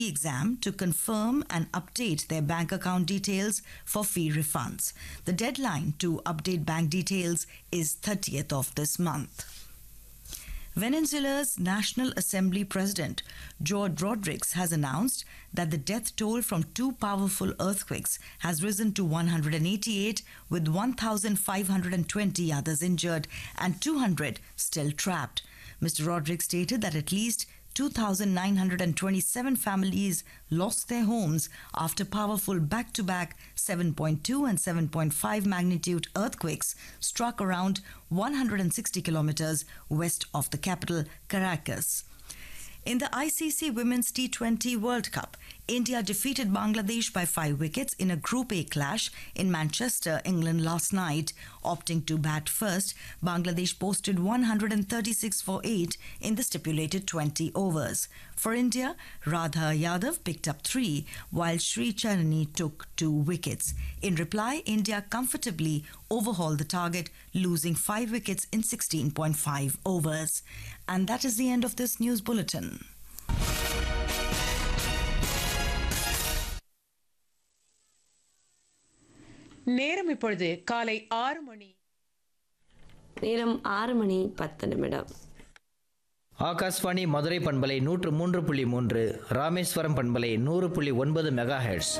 exam to confirm and update their bank account details for fee refunds. The deadline to update bank details is 30th of this month. Venezuela's National Assembly President George Rodriguez has announced that the death toll from two powerful earthquakes has risen to 188, with 1,520 others injured and 200 still trapped. Mr. Rodriguez stated that at least 2,927 families lost their homes after powerful back to back 7.2 and 7.5 magnitude earthquakes struck around 160 kilometers west of the capital, Caracas. In the ICC Women's T20 World Cup, India defeated Bangladesh by five wickets in a Group A clash in Manchester, England last night. Opting to bat first, Bangladesh posted 136 for 8 in the stipulated 20 overs. For India, Radha Yadav picked up three, while Sri Charani took two wickets. In reply, India comfortably overhauled the target, losing five wickets in 16.5 overs. And that is the end of this news bulletin. நேரம் இப்பொழுது காலை ஆறு மணி நேரம் ஆறு மணி பத்து நிமிடம் ஆகாஷ்வாணி மதுரை பண்பலை நூற்று மூன்று புள்ளி மூன்று ராமேஸ்வரம் பண்பலை நூறு புள்ளி ஒன்பது மெகா ஹெர்ட்ஸ்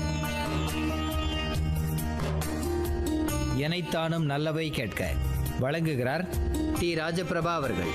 எனைத்தானும் நல்லவை கேட்க வழங்குகிறார் டி ராஜபிரபா அவர்கள்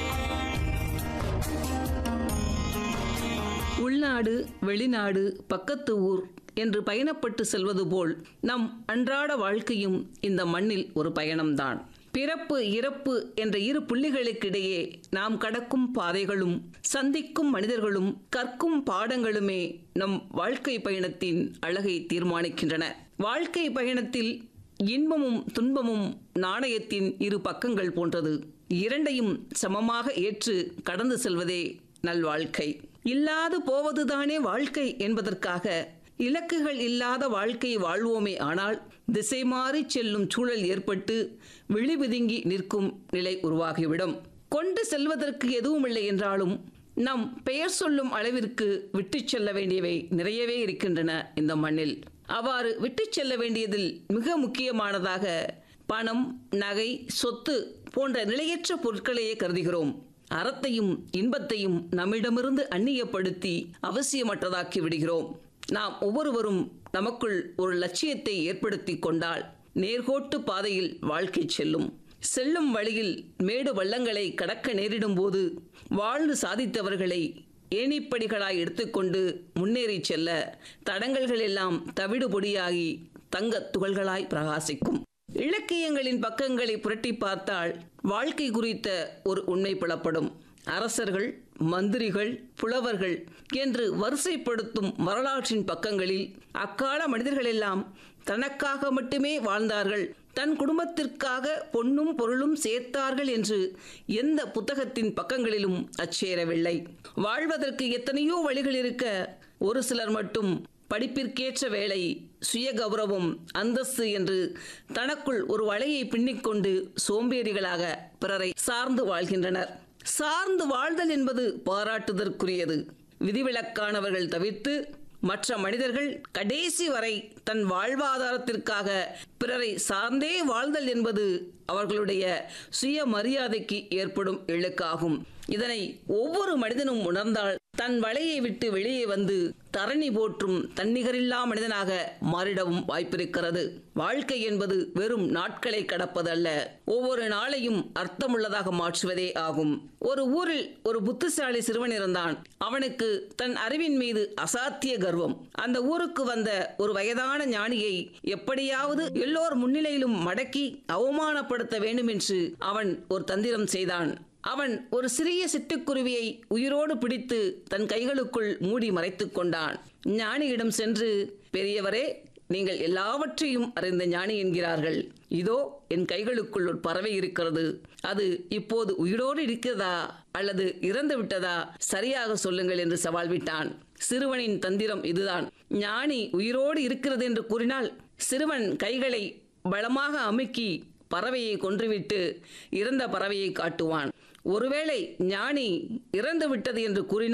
உள்நாடு வெளிநாடு பக்கத்து ஊர் என்று பயணப்பட்டு செல்வது போல் நம் அன்றாட வாழ்க்கையும் இந்த மண்ணில் ஒரு பயணம்தான் பிறப்பு இறப்பு என்ற இரு புள்ளிகளுக்கிடையே நாம் கடக்கும் பாதைகளும் சந்திக்கும் மனிதர்களும் கற்கும் பாடங்களுமே நம் வாழ்க்கை பயணத்தின் அழகை தீர்மானிக்கின்றன வாழ்க்கை பயணத்தில் இன்பமும் துன்பமும் நாணயத்தின் இரு பக்கங்கள் போன்றது இரண்டையும் சமமாக ஏற்று கடந்து செல்வதே நல்வாழ்க்கை இல்லாது போவதுதானே வாழ்க்கை என்பதற்காக இலக்குகள் இல்லாத வாழ்க்கையை வாழ்வோமே ஆனால் திசை மாறி செல்லும் சூழல் ஏற்பட்டு விழிபிதுங்கி நிற்கும் நிலை உருவாகிவிடும் கொண்டு செல்வதற்கு எதுவும் இல்லை என்றாலும் நம் பெயர் சொல்லும் அளவிற்கு விட்டுச் செல்ல வேண்டியவை நிறையவே இருக்கின்றன இந்த மண்ணில் அவ்வாறு விட்டுச் செல்ல வேண்டியதில் மிக முக்கியமானதாக பணம் நகை சொத்து போன்ற நிலையற்ற பொருட்களையே கருதுகிறோம் அறத்தையும் இன்பத்தையும் நம்மிடமிருந்து அந்நியப்படுத்தி அவசியமற்றதாக்கி விடுகிறோம் நாம் ஒவ்வொருவரும் நமக்குள் ஒரு லட்சியத்தை ஏற்படுத்தி கொண்டால் நேர்கோட்டு பாதையில் வாழ்க்கை செல்லும் செல்லும் வழியில் மேடு வள்ளங்களை கடக்க நேரிடும் போது வாழ்ந்து சாதித்தவர்களை ஏணிப்படிகளாய் எடுத்துக்கொண்டு முன்னேறி செல்ல தடங்கல்கள் எல்லாம் தவிடு பொடியாகி தங்கத் துகள்களாய் பிரகாசிக்கும் இலக்கியங்களின் பக்கங்களை புரட்டி பார்த்தால் வாழ்க்கை குறித்த ஒரு உண்மை புலப்படும் அரசர்கள் மந்திரிகள் புலவர்கள் என்று வரிசைப்படுத்தும் வரலாற்றின் பக்கங்களில் அக்கால மனிதர்களெல்லாம் தனக்காக மட்டுமே வாழ்ந்தார்கள் தன் குடும்பத்திற்காக பொன்னும் பொருளும் சேர்த்தார்கள் என்று எந்த புத்தகத்தின் பக்கங்களிலும் அச்சேரவில்லை வாழ்வதற்கு எத்தனையோ வழிகள் இருக்க ஒரு சிலர் மட்டும் படிப்பிற்கேற்ற வேலை சுய கௌரவம் அந்தஸ்து என்று தனக்குள் ஒரு வலையை பின்னிக்கொண்டு சோம்பேறிகளாக பிறரை சார்ந்து வாழ்கின்றனர் சார்ந்து வாழ்தல் என்பது பாராட்டுதற்குரியது விதிவிலக்கானவர்கள் தவிர்த்து மற்ற மனிதர்கள் கடைசி வரை தன் வாழ்வாதாரத்திற்காக பிறரை சார்ந்தே வாழ்தல் என்பது அவர்களுடைய சுய மரியாதைக்கு ஏற்படும் இழுக்காகும் இதனை ஒவ்வொரு மனிதனும் உணர்ந்தால் தன் வலையை விட்டு வெளியே வந்து தரணி போற்றும் தன்னிகரில்லா மனிதனாக மாறிடவும் வாய்ப்பிருக்கிறது வாழ்க்கை என்பது வெறும் நாட்களை கடப்பதல்ல ஒவ்வொரு நாளையும் அர்த்தமுள்ளதாக மாற்றுவதே ஆகும் ஒரு ஊரில் ஒரு புத்திசாலி சிறுவன் இருந்தான் அவனுக்கு தன் அறிவின் மீது அசாத்திய கர்வம் அந்த ஊருக்கு வந்த ஒரு வயதான ஞானியை எப்படியாவது எல்லோர் முன்னிலையிலும் மடக்கி அவமானப்படுத்த வேண்டும் என்று அவன் ஒரு தந்திரம் செய்தான் அவன் ஒரு சிறிய சிட்டுக்குருவியை உயிரோடு பிடித்து தன் கைகளுக்குள் மூடி மறைத்துக் கொண்டான் ஞானியிடம் சென்று பெரியவரே நீங்கள் எல்லாவற்றையும் அறிந்த ஞானி என்கிறார்கள் இதோ என் கைகளுக்குள் ஒரு பறவை இருக்கிறது அது இப்போது உயிரோடு இருக்கிறதா அல்லது இறந்து விட்டதா சரியாக சொல்லுங்கள் என்று சவால் விட்டான் சிறுவனின் தந்திரம் இதுதான் ஞானி உயிரோடு இருக்கிறது என்று கூறினால் சிறுவன் கைகளை பலமாக அமுக்கி பறவையை கொன்றுவிட்டு இறந்த பறவையை காட்டுவான் ஒருவேளை ஞானி இறந்து விட்டது என்று கூறினால்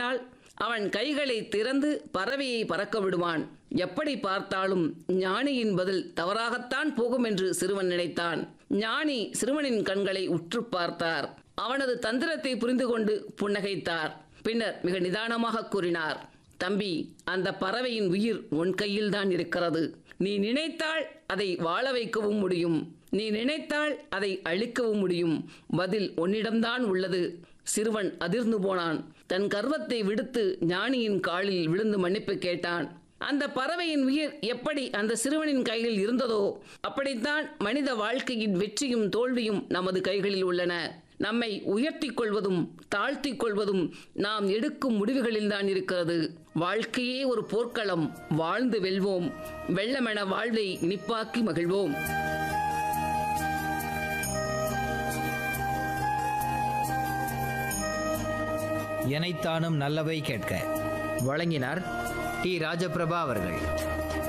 அவன் கைகளை திறந்து பறவையை பறக்க விடுவான் எப்படி பார்த்தாலும் ஞானியின் பதில் தவறாகத்தான் போகும் என்று சிறுவன் நினைத்தான் ஞானி சிறுவனின் கண்களை உற்று பார்த்தார் அவனது தந்திரத்தை புரிந்து கொண்டு புன்னகைத்தார் பின்னர் மிக நிதானமாக கூறினார் தம்பி அந்த பறவையின் உயிர் உன் கையில்தான் இருக்கிறது நீ நினைத்தால் அதை வாழ வைக்கவும் முடியும் நீ நினைத்தால் அதை அழிக்கவும் முடியும் பதில் உன்னிடம்தான் உள்ளது சிறுவன் அதிர்ந்து போனான் தன் கர்வத்தை விடுத்து ஞானியின் காலில் விழுந்து மன்னிப்பு கேட்டான் அந்த பறவையின் உயிர் எப்படி அந்த சிறுவனின் கையில் இருந்ததோ அப்படித்தான் மனித வாழ்க்கையின் வெற்றியும் தோல்வியும் நமது கைகளில் உள்ளன நம்மை உயர்த்திக் கொள்வதும் தாழ்த்திக் கொள்வதும் நாம் எடுக்கும் முடிவுகளில்தான் இருக்கிறது வாழ்க்கையே ஒரு போர்க்களம் வாழ்ந்து வெல்வோம் வெள்ளமென வாழ்வை இனிப்பாக்கி மகிழ்வோம் எனைத்தானும் நல்லவை கேட்க வழங்கினார் டி ராஜபிரபா அவர்கள்